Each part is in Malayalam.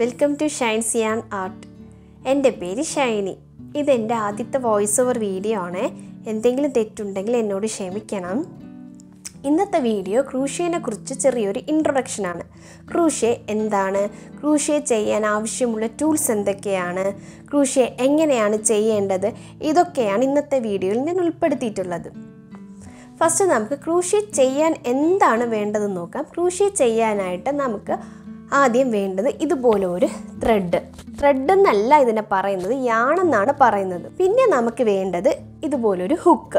വെൽക്കം ടു ഷൈൻ സിയാൻ ആർട്ട് എൻ്റെ പേര് ഷൈനി ഇതെൻ്റെ ആദ്യത്തെ വോയിസ് ഓവർ വീഡിയോ ആണ് എന്തെങ്കിലും തെറ്റുണ്ടെങ്കിൽ എന്നോട് ക്ഷമിക്കണം ഇന്നത്തെ വീഡിയോ ക്രൂഷ്യനെ കുറിച്ച് ചെറിയൊരു ഇൻട്രൊഡക്ഷനാണ് ക്രൂഷ്യ എന്താണ് ക്രൂഷ്യ ചെയ്യാൻ ആവശ്യമുള്ള ടൂൾസ് എന്തൊക്കെയാണ് ക്രൂഷ്യ എങ്ങനെയാണ് ചെയ്യേണ്ടത് ഇതൊക്കെയാണ് ഇന്നത്തെ വീഡിയോയിൽ ഞാൻ ഉൾപ്പെടുത്തിയിട്ടുള്ളത് ഫസ്റ്റ് നമുക്ക് ക്രൂഷ്യ ചെയ്യാൻ എന്താണ് വേണ്ടതെന്ന് നോക്കാം ക്രൂഷ്യ ചെയ്യാനായിട്ട് നമുക്ക് ആദ്യം വേണ്ടത് ഇതുപോലെ ഒരു ത്രെഡ് ത്രെഡ് എന്നല്ല ഇതിനെ പറയുന്നത് യാണെന്നാണ് പറയുന്നത് പിന്നെ നമുക്ക് വേണ്ടത് ഇതുപോലൊരു ഹുക്ക്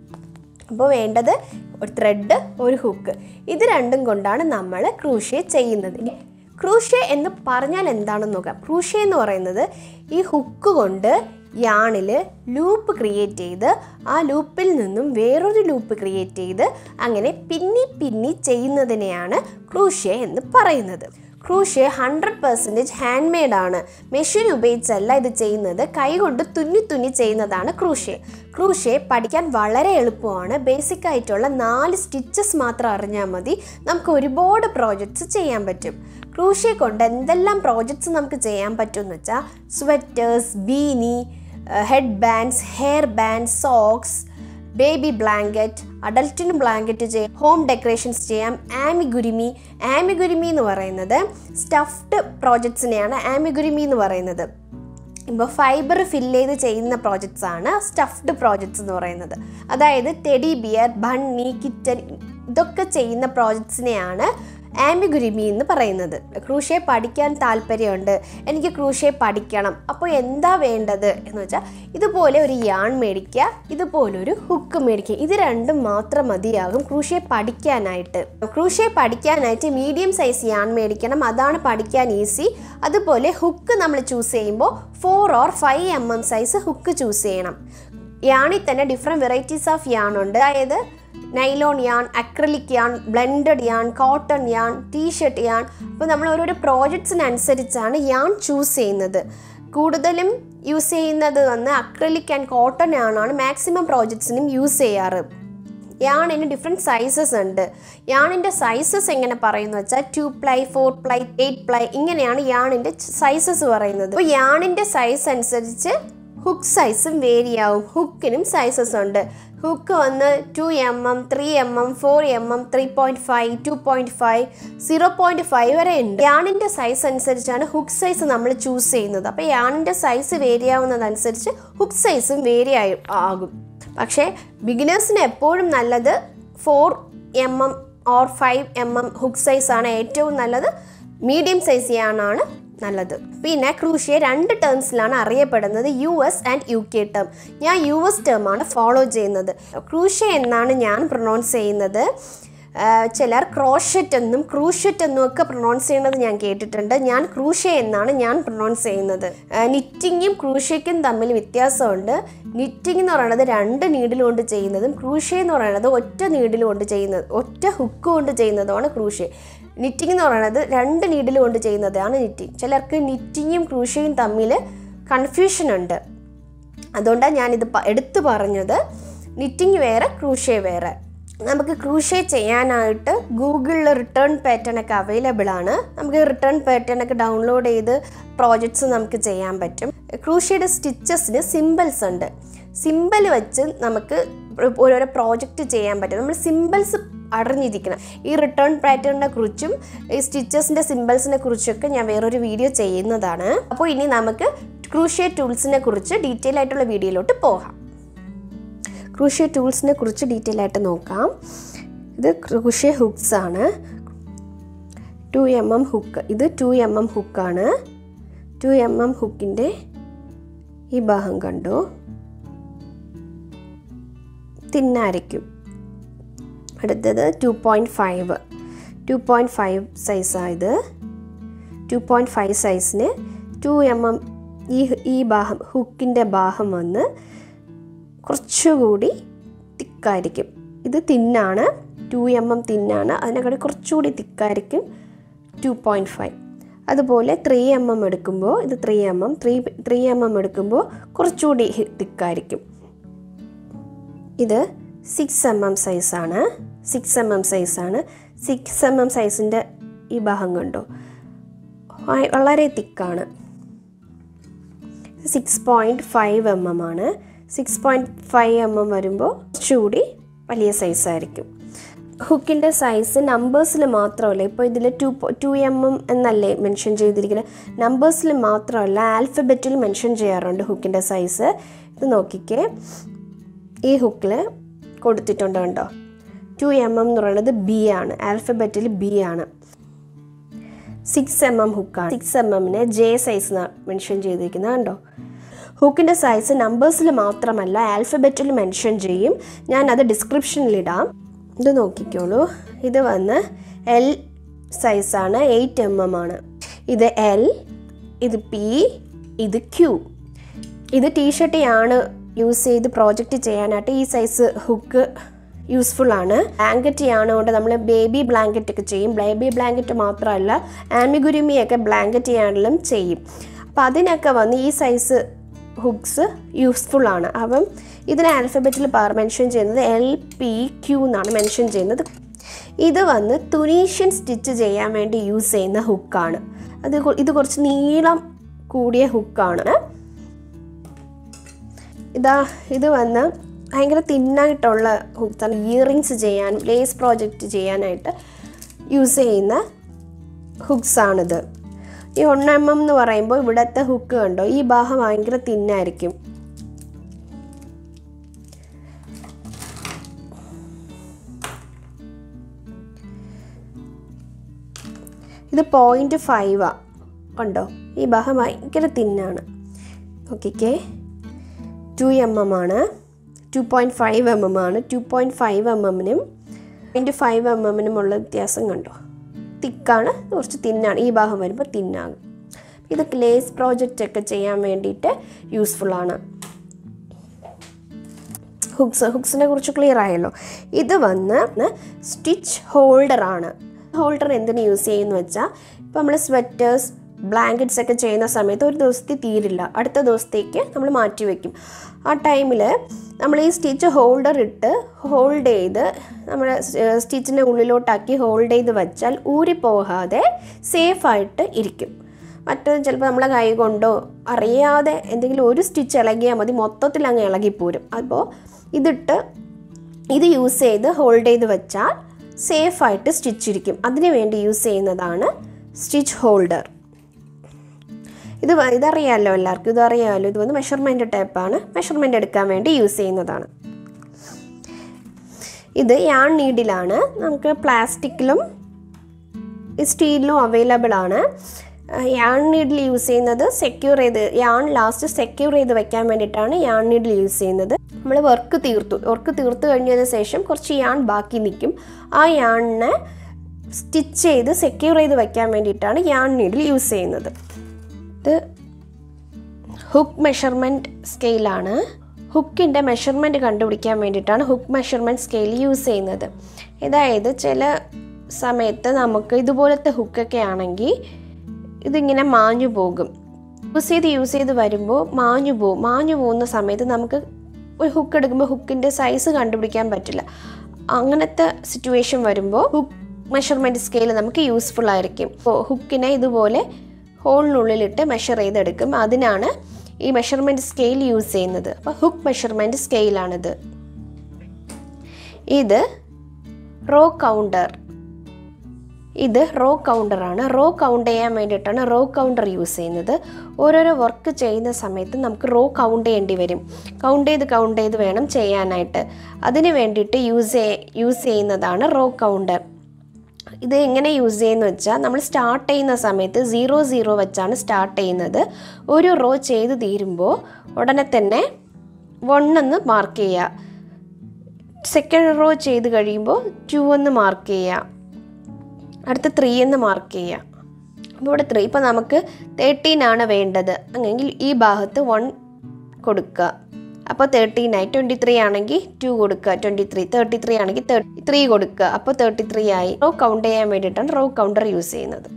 അപ്പോൾ വേണ്ടത് ഒരു ത്രെഡ് ഒരു ഹുക്ക് ഇത് രണ്ടും കൊണ്ടാണ് നമ്മൾ ക്രൂഷ്യ ചെയ്യുന്നത് ഇനി ക്രൂഷ്യ എന്ന് പറഞ്ഞാൽ എന്താണെന്ന് നോക്കാം ക്രൂഷ്യ എന്ന് പറയുന്നത് ഈ ഹുക്ക് കൊണ്ട് യാണിൽ ലൂപ്പ് ക്രിയേറ്റ് ചെയ്ത് ആ ലൂപ്പിൽ നിന്നും വേറൊരു ലൂപ്പ് ക്രിയേറ്റ് ചെയ്ത് അങ്ങനെ പിന്നി പിന്നി ചെയ്യുന്നതിനെയാണ് ക്രൂഷ്യ എന്ന് പറയുന്നത് ക്രൂഷ്യ ഹൺഡ്രഡ് പെർസെൻറ്റേജ് ഹാൻഡ് മെയ്ഡാണ് മെഷീൻ ഉപയോഗിച്ചല്ല ഇത് ചെയ്യുന്നത് കൈകൊണ്ട് തുന്നി തുന്നി ചെയ്യുന്നതാണ് ക്രൂഷ്യ ക്രൂഷ്യ പഠിക്കാൻ വളരെ എളുപ്പമാണ് ബേസിക് ആയിട്ടുള്ള നാല് സ്റ്റിച്ചസ് മാത്രം അറിഞ്ഞാൽ മതി നമുക്ക് ഒരുപാട് പ്രോജക്റ്റ്സ് ചെയ്യാൻ പറ്റും ക്രൂഷ്യ കൊണ്ട് എന്തെല്ലാം പ്രോജക്റ്റ്സ് നമുക്ക് ചെയ്യാൻ പറ്റുമെന്ന് വെച്ചാൽ sweaters beanie head bands hair band socks baby blanket അഡൽട്ടിന് ബ്ലാങ്കറ്റ് ചെയ്യാം ഹോം ഡെക്കറേഷൻസ് ചെയ്യാം ആമിഗുരിമി ആമിഗുരിമി എന്ന് പറയുന്നത് സ്റ്റഫ്ഡ് പ്രോജക്ട്സിനെയാണ് ആമിഗുരിമി എന്ന് പറയുന്നത് ഇപ്പോൾ ഫൈബർ ഫില്ല് ചെയ്ത് ചെയ്യുന്ന പ്രോജക്ട്സ് ആണ് സ്റ്റഫ്ഡ് പ്രോജക്ട്സ് എന്ന് പറയുന്നത് അതായത് ടെഡി ബിയർ ബണ്ണി കിറ്റൻ ഇതൊക്കെ ചെയ്യുന്ന പ്രോജക്ട്സിനെയാണ് ആംബിഗുരിമി എന്ന് പറയുന്നത് ക്രൂഷ്യ പഠിക്കാൻ താല്പര്യമുണ്ട് എനിക്ക് ക്രൂഷ്യ പഠിക്കണം അപ്പോൾ എന്താ വേണ്ടത് എന്ന് വെച്ചാൽ ഇതുപോലെ ഒരു യാൺ മേടിക്കുക ഇതുപോലൊരു ഹുക്ക് മേടിക്കുക ഇത് രണ്ടും മാത്രം മതിയാകും ക്രൂഷ്യ പഠിക്കാനായിട്ട് ക്രൂഷ്യ പഠിക്കാനായിട്ട് മീഡിയം സൈസ് യാൺ മേടിക്കണം അതാണ് പഠിക്കാൻ ഈസി അതുപോലെ ഹുക്ക് നമ്മൾ ചൂസ് ചെയ്യുമ്പോൾ four or five M size hook choose ചൂസ് ചെയ്യണം യാണിൽ തന്നെ ഡിഫറെൻറ്റ് വെറൈറ്റീസ് ഓഫ് യാൺ ഉണ്ട് അതായത് nylon yarn acrylic yarn blended yarn cotton yarn T shirt yarn അപ്പോൾ നമ്മൾ ഓരോരോ പ്രോജക്ട്സിനനുസരിച്ചാണ് യാൺ ചൂസ് ചെയ്യുന്നത് കൂടുതലും യൂസ് ചെയ്യുന്നത് വന്ന് അക്രലിക് ആൻഡ് കോട്ടൺ യാണാണ് മാക്സിമം പ്രോജക്ട്സിനും യൂസ് ചെയ്യാറ് യാണിന് ഡിഫറെൻറ്റ് സൈസസ് ഉണ്ട് യാണിൻ്റെ സൈസസ് എങ്ങനെ പറയുന്നു വെച്ചാൽ two ply four ply eight ply ഇങ്ങനെയാണ് യാണിൻ്റെ സൈസസ് പറയുന്നത് അപ്പോൾ യാണിൻ്റെ സൈസ് അനുസരിച്ച് ഹുക്ക് സൈസും വേരി ആവും ഹുക്കിനും സൈസസ് ഉണ്ട് ഹുക്ക് വന്ന് two M M three M M four M M three point five two point five zero point five വരെ ഉണ്ട് യാണിൻ്റെ സൈസ് അനുസരിച്ചാണ് ഹുക്ക് സൈസ് നമ്മൾ ചൂസ് ചെയ്യുന്നത് അപ്പോൾ യാണിൻ്റെ സൈസ് വേരി ആവുന്നതനുസരിച്ച് ഹുക്ക് സൈസും വേരി ആയി ആകും പക്ഷേ ബിഗിനേഴ്സിന് എപ്പോഴും നല്ലത് four M M or five M M hook സൈസാണ് ഏറ്റവും നല്ലത് മീഡിയം സൈസ് യാണാണ് നല്ലത് പിന്നെ ക്രൂഷ്യ രണ്ട് ടേംസിലാണ് അറിയപ്പെടുന്നത് U S and U K term ഞാൻ യു എസ് ടേമാണ് ഫോളോ ചെയ്യുന്നത് ക്രൂഷ്യ എന്നാണ് ഞാൻ പ്രൊണൗൺസ് ചെയ്യുന്നത് ചിലർ ക്രോഷറ്റ് എന്നും ക്രൂഷറ്റ് എന്നും ഒക്കെ പ്രൊണൗൺസ് ചെയ്യുന്നത് ഞാൻ കേട്ടിട്ടുണ്ട് ഞാൻ ക്രൂഷ്യ എന്നാണ് ഞാൻ പ്രൊണൗൺസ് ചെയ്യുന്നത് നിറ്റിങ്ങും ക്രൂഷ്യയ്ക്കും തമ്മിൽ വ്യത്യാസമുണ്ട് നിറ്റിംഗ് എന്ന് പറയുന്നത് രണ്ട് നീഡിൽ കൊണ്ട് ചെയ്യുന്നതും ക്രൂഷ്യ എന്ന് പറയുന്നത് ഒറ്റ നീഡിൽ കൊണ്ട് ചെയ്യുന്നത് ഒറ്റ ഹുക്ക് കൊണ്ട് ചെയ്യുന്നതുമാണ് ക്രൂഷ്യ നിറ്റിംഗ് എന്ന് പറയുന്നത് രണ്ട് നീഡിൽ കൊണ്ട് ചെയ്യുന്നതാണ് നിറ്റിംഗ് ചിലർക്ക് നിറ്റിങ്ങും ക്രൂഷ്യയും തമ്മിൽ കൺഫ്യൂഷൻ ഉണ്ട് അതുകൊണ്ടാണ് ഞാനിത് എടുത്തു പറഞ്ഞത് നിറ്റിംഗ് വേറെ ക്രൂഷ്യ വേറെ നമുക്ക് ക്രൂഷ്യ ചെയ്യാനായിട്ട് ഗൂഗിളിൽ റിട്ടേൺ പാറ്റേൺ ഒക്കെ അവൈലബിൾ ആണ് നമുക്ക് റിട്ടേൺ പാറ്റേൺ ഒക്കെ ഡൗൺലോഡ് ചെയ്ത് പ്രോജക്ട്സ് നമുക്ക് ചെയ്യാൻ പറ്റും ക്രൂഷ്യയുടെ സ്റ്റിച്ചസിന് സിമ്പിൾസ് ഉണ്ട് സിമ്പിൾ വെച്ച് നമുക്ക് ഓരോരോ പ്രോജക്റ്റ് ചെയ്യാൻ പറ്റും നമ്മൾ സിമ്പിൾസ് അറിഞ്ഞിരിക്കണം ഈ റിട്ടേൺ പാറ്റേണിനെ കുറിച്ചും ഈ സ്റ്റിച്ചസിൻ്റെ സിമ്പിൾസിനെ കുറിച്ചൊക്കെ ഞാൻ വേറൊരു വീഡിയോ ചെയ്യുന്നതാണ് അപ്പോൾ ഇനി നമുക്ക് ക്രൂഷ്യ ടൂൾസിനെ കുറിച്ച് ഡീറ്റെയിൽ ആയിട്ടുള്ള വീഡിയോയിലോട്ട് പോകാം ക്രൂഷ്യ ടൂൾസിനെ കുറിച്ച് ഡീറ്റെയിൽ ആയിട്ട് നോക്കാം ഇത് ക്രൂഷ്യ ഹുക്സ് ആണ് ടു എം എം ഹുക്ക് ഇത് ടു എം എം ഹുക്കാണ് ടു എം എം ഹുക്കിൻ്റെ ഈ ഭാഗം കണ്ടു തിന്നായിരിക്കും അടുത്തത് two point five two point five സൈസായത് ടു പോയിൻറ്റ് ഫൈവ് സൈസിന് ടു എം എം ഈ ഈ ഭാഗം ഹുക്കിൻ്റെ ഭാഗം വന്ന് കുറച്ചുകൂടി തിക്കായിരിക്കും ഇത് തിന്നാണ് ടു എം എം തിന്നാണ് അതിനെക്കാട്ടി കുറച്ചുകൂടി തിക്കായിരിക്കും ടു പോയിൻറ്റ് ഫൈവ് അതുപോലെ ത്രീ എം എം എടുക്കുമ്പോൾ ഇത് three M M three three M M എടുക്കുമ്പോൾ കുറച്ചുകൂടി തിക്കായിരിക്കും ഇത് സിക്സ് എം എം സൈസാണ് സിക്സ് എം എം സൈസാണ് സിക്സ് എം എം സൈസിൻ്റെ ഈ ഭാഗം കണ്ടോ വളരെ തിക്കാണ് six point five M M ആണ് six point five M M വരുമ്പോൾ കുറച്ചുകൂടി വലിയ സൈസായിരിക്കും ഹുക്കിൻ്റെ സൈസ് നമ്പേഴ്സിൽ മാത്രമല്ല ഇപ്പോൾ ഇതിൽ ടു ടു എം എം എന്നല്ലേ മെൻഷൻ ചെയ്തിരിക്കുന്നത് നമ്പേഴ്സിൽ മാത്രമല്ല ആൽഫബറ്റിൽ മെൻഷൻ ചെയ്യാറുണ്ട് ഹുക്കിൻ്റെ സൈസ് ഇത് നോക്കിക്കേ ഈ ഹുക്കിൽ കൊടുത്തിട്ടുണ്ട് കണ്ടോ ടു എം എം എന്ന് പറയുന്നത് ബി ആണ് ആൽഫബറ്റിൽ ബി ആണ് സിക്സ് എം എം ഹുക്കാണ് സിക്സ് എം എമ്മിനെ ജെ സൈസ് മെൻഷൻ ചെയ്തിരിക്കുന്നത് കണ്ടോ ഹുക്കിൻ്റെ സൈസ് നമ്പേഴ്സിൽ മാത്രമല്ല ആൽഫബറ്റിൽ മെൻഷൻ ചെയ്യും ഞാൻ അത് ഡിസ്ക്രിപ്ഷനിലിടാം ഇത് നോക്കിക്കോളൂ ഇത് വന്ന് എൽ സൈസാണ് എയ്റ്റ് എം എം ആണ് ഇത് എൽ ഇത് പി ഇത് ക്യൂ ഇത് ടീഷർട്ടിയാണ് യൂസ് ചെയ്ത് പ്രോജക്റ്റ് ചെയ്യാനായിട്ട് ഈ സൈസ് ഹുക്ക് യൂസ്ഫുൾ ആണ് ബ്ലാങ്കറ്റ് ആണുകൊണ്ട് നമ്മൾ ബേബി ബ്ലാങ്കറ്റ് ഒക്കെ ചെയ്യും ബേബി ബ്ലാങ്കറ്റ് മാത്രമല്ല ആമിഗുരുമിയൊക്കെ ബ്ലാങ്കറ്റ് ചെയ്യാനെല്ലാം ചെയ്യും അപ്പം അതിനൊക്കെ വന്ന് ഈ സൈസ് ഹുക്സ് യൂസ്ഫുൾ ആണ് അപ്പം ഇതിന് ആൽഫബറ്റിൽ പാർ മെൻഷൻ ചെയ്യുന്നത് എൽ പി ക്യൂ എന്നാണ് മെൻഷൻ ചെയ്യുന്നത് ഇത് വന്ന് തുനീഷ്യൻ സ്റ്റിച്ച് ചെയ്യാൻ വേണ്ടി യൂസ് ചെയ്യുന്ന ഹുക്കാണ് അത് കൊ- ഇത് കുറച്ച് നീളം കൂടിയ ഹുക്കാണ് ഇതാ ഇത് വന്ന് ഭയങ്കര തിന്നായിട്ടുള്ള ഹുക്കാണ് ഇയറിങ്സ് ചെയ്യാൻ ലേസ് പ്രോജക്റ്റ് ചെയ്യാനായിട്ട് യൂസ് ചെയ്യുന്ന ഹുക്സാണിത് ഈ ഒന്ന് എം എം എന്ന് പറയുമ്പോൾ ഇവിടുത്തെ ഹുക്ക് കണ്ടോ ഈ ഭാഗം ഭയങ്കര തിന്നായിരിക്കും ഇത് പോയിൻറ്റ് ഫൈവാ കണ്ടോ ഈ ഭാഗം ഭയങ്കര തിന്നാണ് നോക്കിക്കേ ടു എം എം ആണ് two point five M M ആണ് ടു പോയിൻറ്റ് ഫൈവ് എം എമ്മിനും പോയിൻറ്റ് ഫൈവ് എം എമ്മിനുമുള്ള വ്യത്യാസം കണ്ടോ തിക്കാണ് കുറച്ച് തിന്നാണ് ഈ ഭാഗം വരുമ്പോൾ തിന്നാകും ഇത് ലേസ് പ്രോജക്റ്റ് ഒക്കെ ചെയ്യാൻ വേണ്ടിയിട്ട് യൂസ്ഫുൾ ആണ് ഹുക്സ് ഹുക്സിനെ കുറിച്ച് ക്ലിയർ ആയല്ലോ ഇത് വന്ന് സ്റ്റിച്ച് ഹോൾഡർ ആണ് ഹോൾഡർ എന്തിനു യൂസ് ചെയ്യുന്നു വെച്ചാൽ ഇപ്പോൾ നമ്മൾ സ്വെറ്റേഴ്സ് ബ്ലാങ്കറ്റ്സ് ഒക്കെ ചെയ്യുന്ന സമയത്ത് ഒരു ദിവസത്തിൽ തീരില്ല അടുത്ത ദിവസത്തേക്ക് നമ്മൾ മാറ്റി വയ്ക്കും ആ ടൈമിൽ നമ്മൾ ഈ സ്റ്റിച്ച് ഹോൾഡർ ഇട്ട് ഹോൾഡ് ചെയ്ത് നമ്മുടെ സ്റ്റിച്ചിൻ്റെ ഉള്ളിലോട്ടാക്കി ഹോൾഡ് ചെയ്ത് വെച്ചാൽ ഊരിപ്പോകാതെ സേഫായിട്ട് ഇരിക്കും മറ്റത് ചിലപ്പോൾ നമ്മളെ കൈ കൊണ്ടോ അറിയാതെ എന്തെങ്കിലും ഒരു സ്റ്റിച്ച് ഇളകിയാൽ മതി മൊത്തത്തിൽ അങ്ങ് ഇളകിപ്പോരും അപ്പോൾ ഇതിട്ട് ഇത് യൂസ് ചെയ്ത് ഹോൾഡ് ചെയ്ത് വെച്ചാൽ സേഫായിട്ട് സ്റ്റിച്ച് ഇരിക്കും അതിന് വേണ്ടി യൂസ് ചെയ്യുന്നതാണ് സ്റ്റിച്ച് ഹോൾഡർ ഇത് വ- ഇതറിയാമല്ലോ എല്ലാവർക്കും ഇതറിയാമല്ലോ ഇത് വന്ന് മെഷർമെൻറ്റ് ടൈപ്പാണ് മെഷർമെൻറ്റ് എടുക്കാൻ വേണ്ടി യൂസ് ചെയ്യുന്നതാണ് ഇത് യാൺ നീഡിലാണ് നമുക്ക് പ്ലാസ്റ്റിക്കിലും സ്റ്റീലിലും അവൈലബിൾ ആണ് യാൺ നീഡിൽ യൂസ് ചെയ്യുന്നത് സെക്യൂർ ചെയ്ത് യാൺ ലാസ്റ്റ് സെക്യൂർ ചെയ്ത് വെക്കാൻ വേണ്ടിയിട്ടാണ് യാൺ നീഡിൽ യൂസ് ചെയ്യുന്നത് നമ്മൾ വർക്ക് തീർത്തു വർക്ക് തീർത്തു കഴിഞ്ഞതിന് ശേഷം കുറച്ച് യാൺ ബാക്കി നിൽക്കും ആ യാണിനെ സ്റ്റിച്ച് ചെയ്ത് സെക്യൂർ ചെയ്ത് വെക്കാൻ വേണ്ടിയിട്ടാണ് യാൺ നീഡിൽ യൂസ് ചെയ്യുന്നത് ഇത് ഹുക്ക് മെഷർമെൻറ്റ് സ്കെയിലാണ് ഹുക്കിൻ്റെ മെഷർമെൻറ്റ് കണ്ടുപിടിക്കാൻ വേണ്ടിയിട്ടാണ് ഹുക്ക് മെഷർമെൻറ്റ് സ്കെയിൽ യൂസ് ചെയ്യുന്നത് അതായത് ചില സമയത്ത് നമുക്ക് ഇതുപോലത്തെ ഹുക്കൊക്കെ ആണെങ്കിൽ ഇതിങ്ങനെ മാഞ്ഞു പോകും യൂസ് ചെയ്ത് യൂസ് ചെയ്ത് വരുമ്പോൾ മാഞ്ഞു പോകും മാഞ്ഞു പോകുന്ന സമയത്ത് നമുക്ക് ഒരു ഹുക്ക് എടുക്കുമ്പോൾ ഹുക്കിൻ്റെ സൈസ് കണ്ടുപിടിക്കാൻ പറ്റില്ല അങ്ങനത്തെ സിറ്റുവേഷൻ വരുമ്പോൾ ഹുക്ക് മെഷർമെൻറ്റ് സ്കെയിൽ നമുക്ക് യൂസ്ഫുൾ ആയിരിക്കും അപ്പോൾ ഹുക്കിനെ ഇതുപോലെ ഹോളിനുള്ളിലിട്ട് മെഷർ ചെയ്തെടുക്കും അതിനാണ് ഈ മെഷർമെൻറ്റ് സ്കെയിൽ യൂസ് ചെയ്യുന്നത് അപ്പോൾ ഹുക്ക് മെഷർമെൻറ്റ് സ്കെയിലാണിത് ഇത് റോ കൗണ്ടർ ഇത് റോ കൗണ്ടറാണ് റോ കൗണ്ട് ചെയ്യാൻ വേണ്ടിയിട്ടാണ് റോ കൗണ്ടർ യൂസ് ചെയ്യുന്നത് ഓരോരോ വർക്ക് ചെയ്യുന്ന സമയത്ത് നമുക്ക് റോ കൗണ്ട് ചെയ്യേണ്ടി വരും കൗണ്ട് ചെയ്ത് കൗണ്ട് ചെയ്ത് വേണം ചെയ്യാനായിട്ട് അതിന് വേണ്ടിയിട്ട് യൂസ് യൂസ് ചെയ്യുന്നതാണ് റോ കൗണ്ടർ ഇത് എങ്ങനെ യൂസ് ചെയ്യുന്ന വെച്ചാൽ നമ്മൾ സ്റ്റാർട്ട് ചെയ്യുന്ന സമയത്ത് സീറോ സീറോ വെച്ചാണ് സ്റ്റാർട്ട് ചെയ്യുന്നത് ഒരു റോ ചെയ്ത് തീരുമ്പോൾ ഉടനെ തന്നെ വൺ എന്ന് മാർക്ക് ചെയ്യുക സെക്കൻഡ് റോ ചെയ്ത് കഴിയുമ്പോൾ ടു എന്ന് മാർക്ക് ചെയ്യുക അടുത്ത ത്രീ എന്ന് മാർക്ക് ചെയ്യുക അപ്പോൾ ഇവിടെ ത്രീ ഇപ്പോൾ നമുക്ക് തേർട്ടീൻ ആണ് വേണ്ടത് അങ്ങെങ്കിൽ ഈ ഭാഗത്ത് വൺ കൊടുക്കുക അപ്പോൾ തേർട്ടീൻ ആയി ട്വൻറ്റി ത്രീ ആണെങ്കിൽ ടു കൊടുക്കുക ട്വൻറ്റി ത്രീ തേർട്ടി ത്രീ ആണെങ്കിൽ തേർട്ടി ത്രീ കൊടുക്കുക അപ്പോൾ തേർട്ടി ത്രീ ആയി റോ കൗണ്ട് ചെയ്യാൻ വേണ്ടിയിട്ടാണ് റോ കൗണ്ടർ യൂസ് ചെയ്യുന്നത്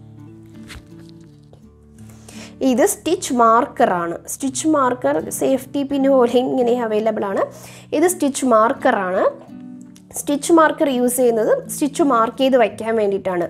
ഇത് സ്റ്റിച്ച് മാർക്കറാണ് സ്റ്റിച്ച് മാർക്കർ സേഫ്റ്റി പിൻ പോലെ ഇങ്ങനെ അവൈലബിൾ ആണ് ഇത് സ്റ്റിച്ച് മാർക്കറാണ് സ്റ്റിച്ച് മാർക്കർ യൂസ് ചെയ്യുന്നത് സ്റ്റിച്ച് മാർക്ക് ചെയ്ത് വയ്ക്കാൻ വേണ്ടിയിട്ടാണ്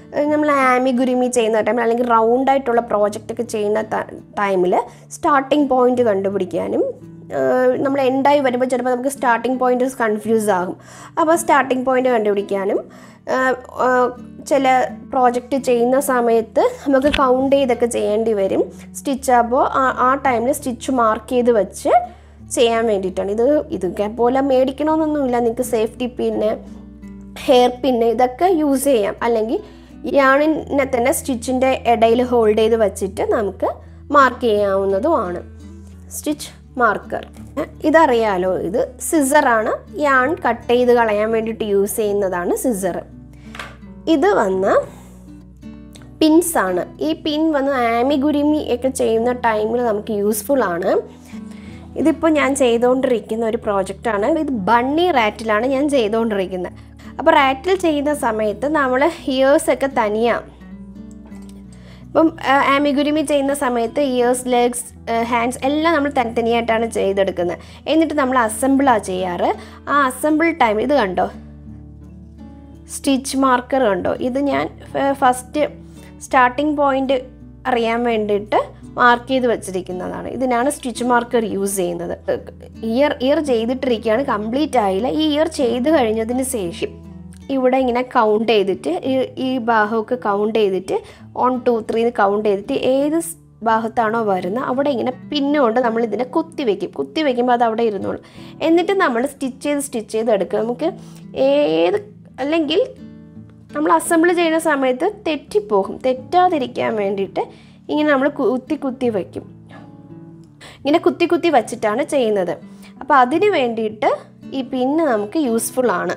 നമ്മൾ ആമി ഗുരുമി ചെയ്യുന്ന ടൈമിൽ അല്ലെങ്കിൽ റൗണ്ട് ആയിട്ടുള്ള പ്രോജക്റ്റ് ഒക്കെ ചെയ്യുന്ന ടൈമിൽ സ്റ്റാർട്ടിംഗ് പോയിന്റ് കണ്ടുപിടിക്കാനും നമ്മൾ എൻഡായി വരുമ്പോൾ ചിലപ്പോൾ നമുക്ക് സ്റ്റാർട്ടിംഗ് പോയിന്റ് കൺഫ്യൂസ് ആകും അപ്പോൾ സ്റ്റാർട്ടിംഗ് പോയിന്റ് കണ്ടുപിടിക്കാനും ചില പ്രോജക്റ്റ് ചെയ്യുന്ന സമയത്ത് നമുക്ക് കൗണ്ട് ചെയ്തൊക്കെ ചെയ്യേണ്ടി വരും സ്റ്റിച്ച് ആകുമ്പോൾ ആ ടൈമിൽ സ്റ്റിച്ച് മാർക്ക് ചെയ്ത് വെച്ച് ചെയ്യാൻ വേണ്ടിയിട്ടാണ് ഇത് ഇതൊക്കെ പോലെ മേടിക്കണമെന്നൊന്നുമില്ല നിങ്ങൾക്ക് സേഫ്റ്റി പിന്ന് ഹെയർ പിന്ന് ഇതൊക്കെ യൂസ് ചെയ്യാം അല്ലെങ്കിൽ യാണിനെ തന്നെ സ്റ്റിച്ചിൻ്റെ ഇടയിൽ ഹോൾഡ് ചെയ്ത് വെച്ചിട്ട് നമുക്ക് മാർക്ക് ചെയ്യാവുന്നതുമാണ് സ്റ്റിച്ച് മാർക്കർ ഇതറിയാലോ ഇത് സിസറാണ് യാൺ കട്ട് ചെയ്ത് കളയാൻ വേണ്ടിയിട്ട് യൂസ് ചെയ്യുന്നതാണ് സിസർ ഇത് വന്ന് പിൻസ് ആണ് ഈ പിൻ വന്ന് ആമിഗുരിമി ഒക്കെ ചെയ്യുന്ന ടൈമിൽ നമുക്ക് യൂസ്ഫുൾ ആണ് ഇതിപ്പോൾ ഞാൻ ചെയ്തുകൊണ്ടിരിക്കുന്ന ഒരു പ്രോജക്റ്റാണ് ഇത് ബണ്ണി റാറ്റിലാണ് ഞാൻ ചെയ്തുകൊണ്ടിരിക്കുന്നത് അപ്പോൾ റാറ്റിൽ ചെയ്യുന്ന സമയത്ത് നമ്മൾ ഇയേഴ്സൊക്കെ തനിയാണ് ഇപ്പം ആമിഗുരിമി ചെയ്യുന്ന സമയത്ത് ഇയേഴ്സ് ലെഗ്സ് ഹാൻഡ്സ് എല്ലാം നമ്മൾ തനിത്തനിയായിട്ടാണ് ചെയ്തെടുക്കുന്നത് എന്നിട്ട് നമ്മൾ അസംബിളാണ് ചെയ്യാറ് ആ അസംബിൾ ടൈം ഇത് കണ്ടോ സ്റ്റിച്ച് മാർക്കർ കണ്ടോ ഇത് ഞാൻ ഫസ്റ്റ് സ്റ്റാർട്ടിംഗ് പോയിന്റ് അറിയാൻ വേണ്ടിയിട്ട് മാർക്ക് ചെയ്ത് വെച്ചിരിക്കുന്നതാണ് ഇതിനാണ് സ്റ്റിച്ച് മാർക്കർ യൂസ് ചെയ്യുന്നത് ഇയർ ഇയർ ചെയ്തിട്ടിരിക്കുകയാണ് കംപ്ലീറ്റ് ആയില്ല ഈ ഇയർ ചെയ്ത് കഴിഞ്ഞതിന് ശേഷം ഇവിടെ ഇങ്ങനെ കൗണ്ട് ചെയ്തിട്ട് ഈ ഈ ഭാഗമൊക്കെ കൗണ്ട് ചെയ്തിട്ട് വൺ ടു ത്രീ കൗണ്ട് ചെയ്തിട്ട് ഏത് ഭാഗത്താണോ വരുന്നത് അവിടെ ഇങ്ങനെ പിന്നുകൊണ്ട് നമ്മൾ ഇതിനെ കുത്തി വെക്കും കുത്തി വെക്കുമ്പോൾ അത് അവിടെ ഇരുന്നോളും എന്നിട്ട് നമ്മൾ സ്റ്റിച്ച് ചെയ്ത് സ്റ്റിച്ച് ചെയ്ത് എടുക്കുക നമുക്ക് ഏത് അല്ലെങ്കിൽ നമ്മൾ അസംബിൾ ചെയ്യുന്ന സമയത്ത് തെറ്റിപ്പോകും തെറ്റാതിരിക്കാൻ വേണ്ടിയിട്ട് ഇങ്ങനെ നമ്മൾ കുത്തി കുത്തി വയ്ക്കും ഇങ്ങനെ കുത്തി കുത്തി വച്ചിട്ടാണ് ചെയ്യുന്നത് അപ്പോൾ അതിന് വേണ്ടിയിട്ട് ഈ പിന്ന് നമുക്ക് യൂസ്ഫുൾ ആണ്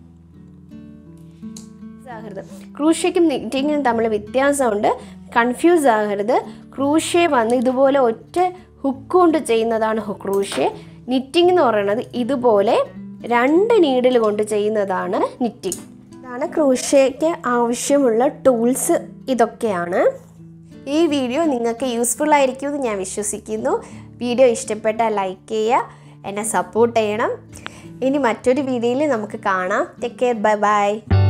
ആകരുത് ക്രൂഷ്യയ്ക്കും നിറ്റിങ്ങിനും തമ്മിൽ വ്യത്യാസമുണ്ട് കൺഫ്യൂസ് ആകരുത് ക്രൂഷ്യ വന്ന് ഇതുപോലെ ഒറ്റ ഹുക്ക് കൊണ്ട് ചെയ്യുന്നതാണ് ക്രൂഷ്യ നിറ്റിംഗ് എന്ന് പറയുന്നത് ഇതുപോലെ രണ്ട് നീഡിൽ കൊണ്ട് ചെയ്യുന്നതാണ് നിറ്റിംഗ് ഇതാണ് ക്രൂഷ്യയ്ക്ക് ആവശ്യമുള്ള ടൂൾസ് ഇതൊക്കെയാണ് ഈ വീഡിയോ നിങ്ങൾക്ക് യൂസ്ഫുൾ ആയിരിക്കുമെന്ന് ഞാൻ വിശ്വസിക്കുന്നു വീഡിയോ ഇഷ്ടപ്പെട്ടാൽ ലൈക്ക് ചെയ്യുക എന്നെ സപ്പോർട്ട് ചെയ്യണം ഇനി മറ്റൊരു വീഡിയോയിൽ നമുക്ക് കാണാം ടേക്ക് കെയർ ബൈ ബൈ